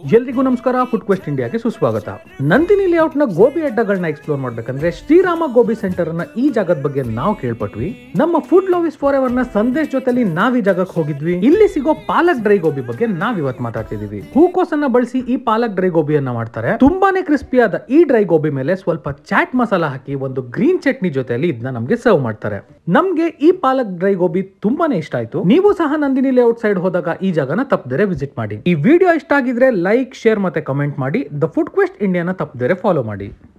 ಎಲ್ರಿಗೂ ನಮಸ್ಕಾರ food quest ಇಂಡಿಯಾಗೆ ಸುಸ್ವಾಗತ ನಂದಿನಿ ಲೇಔಟ್ ನ ಗೋಬಿ ಅಡ್ಡಗಳನ್ನ ಎಕ್ಸ್ಪ್ಲೋರ್ ಮಾಡ್ಬೇಕಂದ್ರೆ ಶ್ರೀರಾಮ ಗೋಬಿ ಸೆಂಟರ್ ಅನ್ನ ಈ ಜಾಗದ ಬಗ್ಗೆ ನಾವು ಕೇಳ್ಪಟ್ವಿ ನಮ್ಮ ಫುಡ್ ಲೋವಿಸ್ ಫಾರ್ ಎವರ್ ನ ಸಂದೇಶ್ ಜೊತೆಲಿ ನಾವ್ ಈ ಜಾಗಕ್ಕೆ ಹೋಗಿದ್ವಿ ಇಲ್ಲಿ ಸಿಗೋ ಪಾಲಕ್ ಡ್ರೈ ಗೋಬಿ ಬಗ್ಗೆ ನಾವ್ ಇವತ್ ಮಾತಾಡ್ತಿದೀವಿ ಹೂಕೋಸನ್ನ ಬಳಸಿ ಈ ಪಾಲಕ್ ಡ್ರೈ ಗೋಬಿಯನ್ನ ಮಾಡ್ತಾರೆ ತುಂಬಾನೇ ಕ್ರಿಸ್ಪಿಯಾದ ಈ ಡ್ರೈ ಗೋಬಿ ಮೇಲೆ ಸ್ವಲ್ಪ ಚಾಟ್ ಮಸಾಲ ಹಾಕಿ ಒಂದು ಗ್ರೀನ್ ಚಟ್ನಿ ಜೊತೆಲಿ ಇದನ್ನ ನಮ್ಗೆ ಸರ್ವ್ ಮಾಡ್ತಾರೆ ನಮ್ಗೆ ಈ ಪಾಲಕ್ ಡ್ರೈ ಗೋಬಿ ತುಂಬಾನೇ ಇಷ್ಟ ಆಯ್ತು ನೀವು ಸಹ ನಂದಿನಿ ಲೇಔಟ್ ಸೈಡ್ ಹೋದಾಗ ಈ ಜಾಗನ ತಪ್ಪದರೆ ವಿಸಿಟ್ ಮಾಡಿ ಈ ವಿಡಿಯೋ ಇಷ್ಟ ಆಗಿದ್ರೆ ಲೈಕ್ ಶೇರ್ ಮತ್ತೆ ಕಮೆಂಟ್ ಮಾಡಿ ದ ಫುಡ್ ಕ್ವೆಸ್ಟ್ ಇಂಡಿಯಾನ ತಪ್ಪದರೆ ಫಾಲೋ ಮಾಡಿ